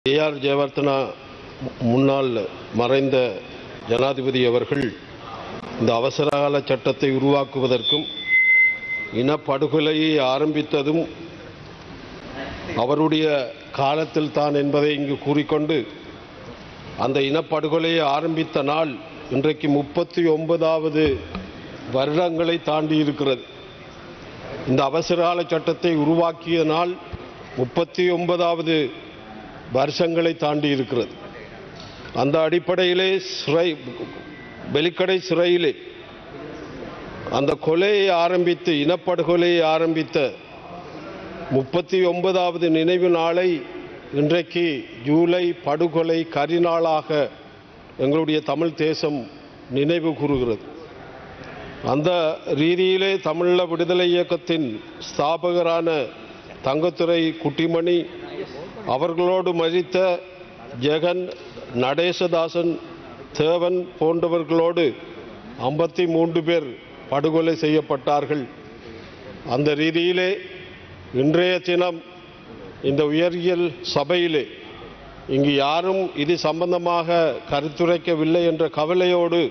AR Jayewardene முன்னாள் மறைந்த ஜனாதிபதி அவர்கள் இந்த அவசரகால சட்டத்தை உருவாக்குவதற்கும் இனப்படுகொலையை ஆரம்பித்ததும் அவருடைய காலத்தில் தான் என்பதை இங்கு கூறிக்கொண்டு அந்த இனப்படுகொலையை ஆரம்பித்த நாள் இன்றைக்கு முப்பத்தி ஒன்பதாவது வருடங்களை தாண்டி இருக்கிறது இந்த அவசரகால சட்டத்தை உருவாக்கிய நாள் முப்பத்தி ஒன்பதாவது வருஷங்களை தாண்டி இருக்கிறது அந்த அடிப்படையிலே சிறை வெலிக்கடை சிறையிலே அந்த கொலையை ஆரம்பித்து இனப்படுகொலையை ஆரம்பித்த முப்பத்தி ஒன்பதாவது நினைவு நாளை இன்றைக்கு ஜூலை படுகொலை கரிநாளாக எங்களுடைய தமிழ் தேசம் நினைவு கூறுகிறது அந்த ரீதியிலே தமிழீழ விடுதலை இயக்கத்தின் ஸ்தாபகரான தங்கத்துறை குட்டிமணி அவர்களோடு மதித்த ஜெகன் நடேசதாசன் தேவன் போன்றவர்களோடு ஐம்பத்தி மூன்று பேர் படுகொலை செய்யப்பட்டார்கள் அந்த ரீதியிலே இன்றைய தினம் இந்த உயரியல் சபையிலே இங்கு யாரும் இது சம்பந்தமாக கருத்துரைக்கவில்லை என்ற கவலையோடு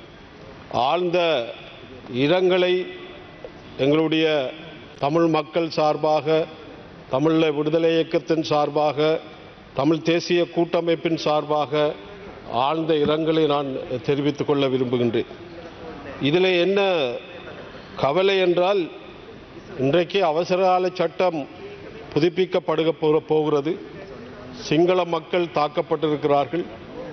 ஆழ்ந்த இரங்கலை எங்களுடைய தமிழ் மக்கள் சார்பாக தமிழ் விடுதலை இயக்கத்தின் சார்பாக தமிழ் தேசிய கூட்டமைப்பின் சார்பாக ஆழ்ந்த இரங்கலை நான் தெரிவித்துக் கொள்ள விரும்புகின்றேன் இதில் என்ன கவலை என்றால் இன்றைக்கு அவசரகால சட்டம் புதுப்பிக்கப்படுக போ- போகிறது சிங்கள மக்கள் தாக்கப்பட்டிருக்கிறார்கள்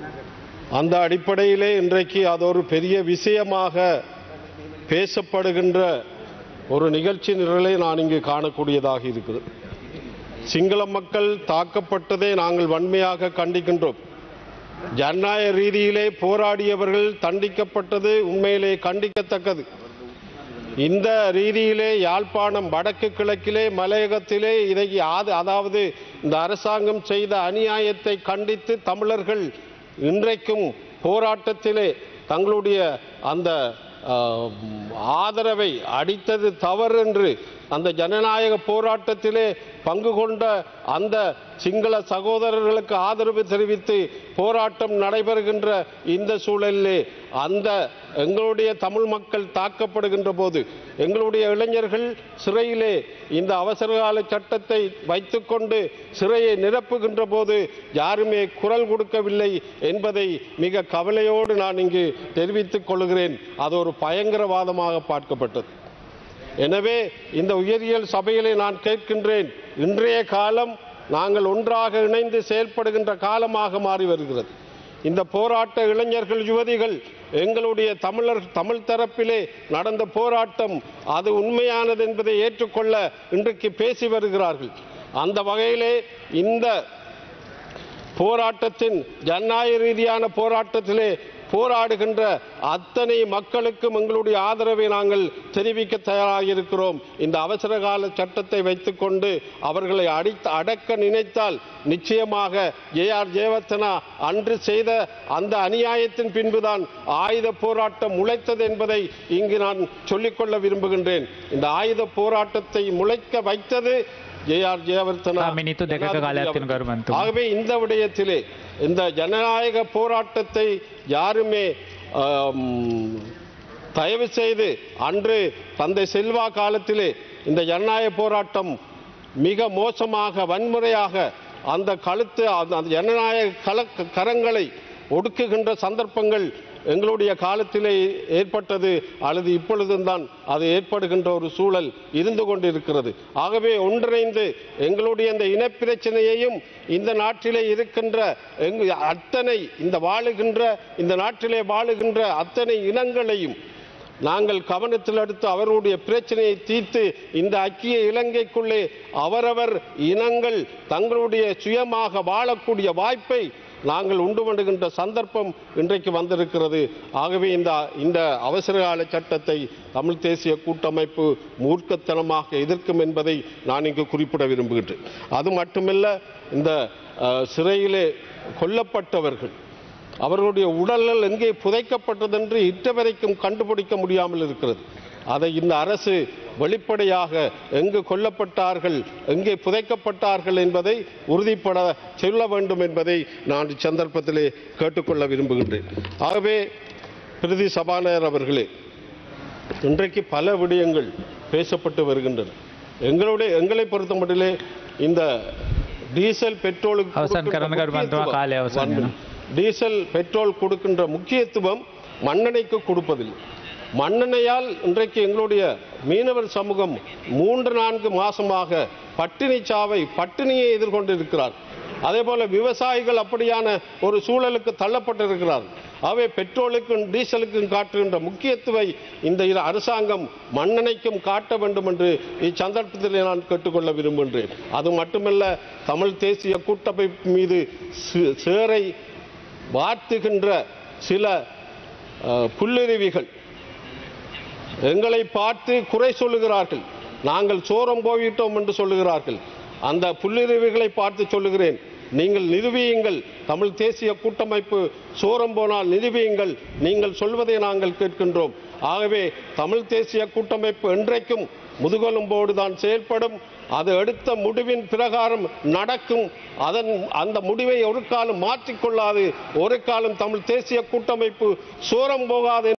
அந்த அடிப்படையிலே இன்றைக்கு அது ஒரு பெரிய விஷயமாக பேசப்படுகின்ற ஒரு நிகழ்ச்சி நிரலை நான் இங்கு காணக்கூடியதாக இருக்கிறது சிங்கள மக்கள் தாக்கப்பட்டதை நாங்கள் வன்மையாக கண்டிக்கின்றோம் ஜனநாயக ரீதியிலே போராடியவர்கள் தண்டிக்கப்பட்டது உண்மையிலே கண்டிக்கத்தக்கது இந்த ரீதியிலே யாழ்ப்பாணம் வடக்கு கிழக்கிலே மலையகத்திலே இதை ஆது- அதாவது இந்த அரசாங்கம் செய்த அநியாயத்தை கண்டித்து தமிழர்கள் இன்றைக்கும் போராட்டத்திலே தங்களுடைய அந்த ஆஹ், ஆதரவை அடித்தது தவறு என்று அந்த ஜனநாயக போராட்டத்திலே பங்கு கொண்ட அந்த சிங்கள சகோதரர்களுக்கு ஆதரவு தெரிவித்து போராட்டம் நடைபெறுகின்ற இந்த சூழலிலே அந்த எங்களுடைய தமிழ் மக்கள் தாக்கப்படுகின்ற போது எங்களுடைய இளைஞர்கள் சிறையிலே இந்த அவசரகால சட்டத்தை வைத்துக்கொண்டு சிறையை நிரப்புகின்ற போது யாருமே குரல் கொடுக்கவில்லை என்பதை மிக கவலையோடு நான் இங்கு தெரிவித்துக் கொள்கிறேன் அது ஒரு பயங்கரவாதமாக பார்க்கப்பட்டது எனவே இந்த உயரியல் சபையிலே நான் கேட்கின்றேன் இன்றைய காலம் நாங்கள் ஒன்றாக இணைந்து செயல்படுகின்ற காலமாக மாறி வருகிறது இந்த போராட்ட இளைஞர்கள் யுவதிகள் எங்களுடைய தமிழர் தமிழ் தரப்பிலே நடந்த போராட்டம் அது உண்மையானது என்பதை ஏற்றுக்கொள்ள இன்றைக்கு பேசி வருகிறார்கள் அந்த வகையிலே இந்த போராட்டத்தின் ஜனநாயக ரீதியான போராட்டத்திலே போராடுகின்ற அத்தனை மக்களுக்கும் எங்களுடைய ஆதரவை நாங்கள் தெரிவிக்க தயாராக இருக்கிறோம் இந்த அவசர கால சட்டத்தை வைத்துக்கொண்டு அவர்களை அடித்து அடக்க நினைத்தால் நிச்சயமாக ஜேஆர் ஜெயவர்த்தனா அன்று செய்த அந்த அநியாயத்தின் பின்புதான் ஆயுத போராட்டம் முளைத்தது என்பதை இங்கு நான் சொல்லிக்கொள்ள விரும்புகின்றேன் இந்த ஆயுத போராட்டத்தை முளைக்க வைத்தது ஜேஆர் ஜெயவர்த்தனா ஆ, මිනිත්තු දෙකක කාලයක් තියෙන ගරු මන්තුමා. ஆகவே இந்த விடயத்திலே இந்த ஜனநாயக போராட்டத்தை யாருமே ஆம், தயவு செய்து அன்று தந்தை செல்வா காலத்திலே இந்த ஜனநாயக போராட்டம் மிக மோசமாக வன்முறையாக அந்த கழுத்து அந்த அந்த ஜனநாயக கல கரங்களை ஒடுக்குகின்ற சந்தர்ப்பங்கள் எங்களுடைய காலத்திலே ஏற்பட்டது அல்லது இப்பொழுதும் தான் அது ஏற்படுகின்ற ஒரு சூழல் இருந்து கொண்டிருக்கிறது ஆகவே ஒன்றிணைந்து எங்களுடைய இந்த இனப்பிரச்சனையையும் இந்த நாட்டிலே இருக்கின்ற எங்கு அத்தனை இந்த வாழுகின்ற இந்த நாட்டிலே வாழுகின்ற அத்தனை இனங்களையும் நாங்கள் கவனத்தில் எடுத்து அவர்களுடைய பிரச்சனையை தீர்த்து இந்த ஐக்கிய இலங்கைக்குள்ளே அவரவர் இனங்கள் தங்களுடைய சுயமாக வாழக்கூடிய வாய்ப்பை நாங்கள் உண்டு பண்ணுகின்ற சந்தர்ப்பம் இன்றைக்கு வந்திருக்கிறது ஆகவே இந்த இந்த அவசரகால சட்டத்தை தமிழ் தேசிய கூட்டமைப்பு மூர்க்கத்தனமாக எதிர்க்கும் என்பதை நான் இங்கு குறிப்பிட விரும்புகின்றேன் அது மட்டுமல்ல இந்த அஹ், சிறையிலே கொல்லப்பட்டவர்கள் அவர்களுடைய உடல்கள் எங்கே புதைக்கப்பட்டதென்று இட்ட வரைக்கும் கண்டுபிடிக்க முடியாமல் இருக்கிறது அதை இந்த அரசு வெளிப்படையாக எங்கு கொல்லப்பட்டார்கள் எங்கே புதைக்கப்பட்டார்கள் என்பதை உறுதிப்பட சொல்ல வேண்டும் என்பதை நான் இச்சந்தர்ப்பத்திலே கேட்டுக்கொள்ள விரும்புகின்றேன் ஆகவே பிரதி சபாநாயகர் அவர்களே இன்றைக்கு பல விடயங்கள் பேசப்பட்டு வருகின்றன எங்களுடைய எங்களை பொறுத்த மட்டிலே இந்த டீசல் பெட்ரோலுக்கு அவசான் கொடுக்கின்ற கரண்ட் கார்டு பந்துவா முக்கியத்துவம் காலை அவசான் வந்து டீசல் பெட்ரோல் கொடுக்கின்ற முக்கியத்துவம் மண்ணெண்ணெய்க்கு கொடுப்பதில்லை மண்ணெண்ணெயால் இன்றைக்கு எங்களுடைய மீனவர் சமூகம் மூன்று நான்கு மாசமாக பட்டினி சாவை பட்டினியை எதிர்கொண்டிருக்கிறார் அதே போல விவசாயிகள் அப்படியான ஒரு சூழலுக்கு தள்ளப்பட்டிருக்கிறார் அவை பெட்ரோலுக்கும் டீசலுக்கும் காட்டுகின்ற முக்கியத்துவை இந்த இரு அரசாங்கம் மண்ணெண்ணைக்கும் காட்ட வேண்டும் என்று இச்சந்தர்ப்பத்தில் நான் கேட்டுக்கொள்ள விரும்புகின்றேன் அது மட்டுமல்ல தமிழ் தேசிய கூட்டமைப்பு மீது சே- சேரை வார்த்துகின்ற சில அஹ், புல்லுருவிகள் எங்களை பார்த்து குறை சொல்லுகிறார்கள் நாங்கள் சோரம் போய்விட்டோம் என்று சொல்லுகிறார்கள் அந்த புல்லுருவிகளை பார்த்து சொல்லுகிறேன் நீங்கள் நிரூபியுங்கள் தமிழ் தேசிய கூட்டமைப்பு சோரம் போனால் நிரூபியுங்கள் நீங்கள் சொல்வதை நாங்கள் கேட்கின்றோம் ஆகவே தமிழ் தேசிய கூட்டமைப்பு என்றைக்கும் முதுகெலும்போடு தான் செயல்படும் அது எடுத்த முடிவின் பிரகாரம் நடக்கும் அதன் அந்த முடிவை ஒரு காலம் மாற்றிக்கொள்ளாது ஒரு காலம் தமிழ் தேசிய கூட்டமைப்பு சோரம் போகாது